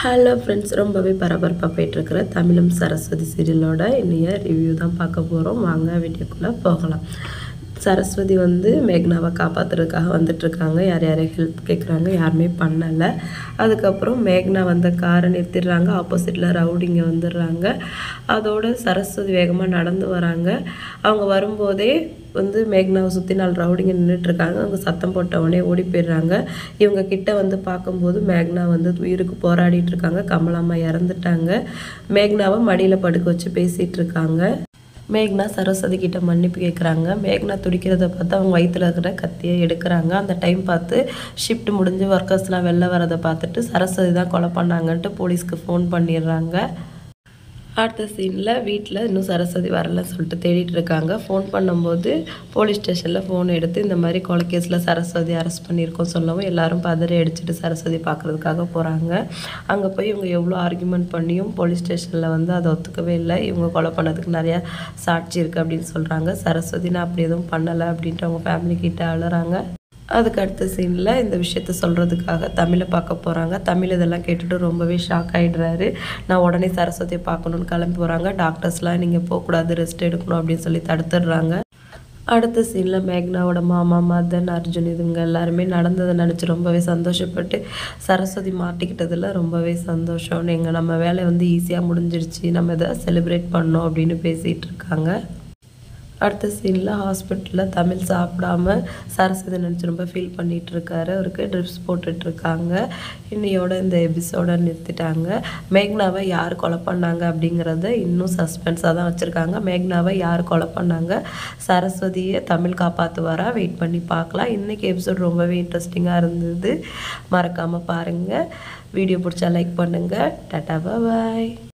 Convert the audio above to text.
hello friends ரொம்பவே பரபரப்பாக போயிட்டுருக்கிற தமிழும் சரஸ்வதி சீரியலோட இன்றைய ரிவ்யூ தான் பார்க்க போகிறோம் வாங்க வீடியோக்குள்ளே போகலாம் சரஸ்வதி வந்து மேக்னாவை காப்பாற்றுறதுக்காக வந்துட்டுருக்காங்க யார் யாரையும் ஹெல்ப் கேட்குறாங்க யாருமே பண்ணலை அதுக்கப்புறம் மேக்னா வந்த காரை நிறுத்திடுறாங்க ஆப்போசிட்டில் ரவுடிங்க வந்துடுறாங்க அதோட சரஸ்வதி வேகமாக நடந்து வராங்க அவங்க வரும்போதே வந்து மேக்னாவை சுற்றி நாலு ரவுடிங்க நின்றுட்டுருக்காங்க அவங்க சத்தம் போட்ட உடனே ஓடி போயிடுறாங்க இவங்க கிட்ட வந்து பார்க்கும்போது மேக்னா வந்து உயிருக்கு போராடிட்டு இருக்காங்க கமலாம்மா இறந்துட்டாங்க மேக்னாவை மடியில் படுக்க வச்சு பேசிகிட்டு இருக்காங்க மேக்னா சரஸ்வதி கிட்ட மன்னிப்பு கேட்குறாங்க மேக்னா துடிக்கிறத பார்த்து அவங்க வயிற்றுல இருக்கிற கத்தியை எடுக்கிறாங்க அந்த டைம் பார்த்து ஷிஃப்ட் முடிஞ்சு ஒர்க்கர்ஸ்லாம் வெளில வரதை பார்த்துட்டு சரஸ்வதி தான் கொலை பண்ணாங்கன்ட்டு போலீஸ்க்கு ஃபோன் பண்ணிடுறாங்க அடுத்த சீனில் வீட்டில் இன்னும் சரஸ்வதி வரலன்னு சொல்லிட்டு தேடிட்டு இருக்காங்க ஃபோன் பண்ணும்போது போலீஸ் ஸ்டேஷனில் ஃபோன் எடுத்து இந்த மாதிரி கொலை கேஸில் சரஸ்வதி அரெஸ்ட் பண்ணியிருக்கோம் சொல்லவும் எல்லாரும் பதறி அடிச்சுட்டு சரஸ்வதி பார்க்குறதுக்காக போகிறாங்க அங்கே போய் இவங்க எவ்வளோ ஆர்குமெண்ட் பண்ணியும் போலீஸ் ஸ்டேஷனில் வந்து அதை ஒத்துக்கவே இல்லை இவங்க கொலை பண்ணதுக்கு நிறையா சாட்சி இருக்குது அப்படின்னு சொல்கிறாங்க சரஸ்வதி நான் அப்படி எதுவும் பண்ணலை அப்படின்ட்டு அவங்க ஃபேமிலி கிட்ட அழுறாங்க அதுக்கு அடுத்த சீனில் இந்த விஷயத்த சொல்கிறதுக்காக தமிழை பார்க்க போகிறாங்க தமிழ் இதெல்லாம் கேட்டுட்டு ரொம்பவே ஷாக் ஆகிடுறாரு நான் உடனே சரஸ்வதியை பார்க்கணுன்னு கிளம்பி போகிறாங்க டாக்டர்ஸ்லாம் நீங்கள் போகக்கூடாது ரெஸ்ட் எடுக்கணும் அப்படின்னு சொல்லி தடுத்துடுறாங்க அடுத்த சீனில் மேக்னாவோட மாமா மதன் அர்ஜுன் இதுங்க எல்லாருமே நடந்ததை நினச்சி ரொம்பவே சந்தோஷப்பட்டு சரஸ்வதி மாட்டிக்கிட்டதில் ரொம்பவே சந்தோஷம் நீங்கள் நம்ம வேலை வந்து ஈஸியாக முடிஞ்சிருச்சு நம்ம இதை செலிப்ரேட் பண்ணோம் அப்படின்னு பேசிகிட்டு இருக்காங்க அடுத்த சீனில் ஹாஸ்பிட்டலில் தமிழ் சாப்பிடாம சரஸ்வதி நினச்சி ரொம்ப ஃபீல் பண்ணிகிட்டு இருக்காரு அவருக்கு ட்ரிப்ஸ் போட்டுட்ருக்காங்க இன்னையோட இந்த எபிசோட நிறுத்திட்டாங்க மேக்னாவை யார் கொலை பண்ணாங்க அப்படிங்கிறத இன்னும் சஸ்பென்ஸாக தான் வச்சுருக்காங்க மேக்னாவை யார் கொலை பண்ணாங்க சரஸ்வதியை தமிழ் காப்பாற்றுவாரா வெயிட் பண்ணி பார்க்கலாம் இன்றைக்கி எபிசோட் ரொம்பவே இன்ட்ரெஸ்டிங்காக இருந்தது மறக்காமல் பாருங்கள் வீடியோ பிடிச்சா லைக் பண்ணுங்கள் டாட்டா பாய்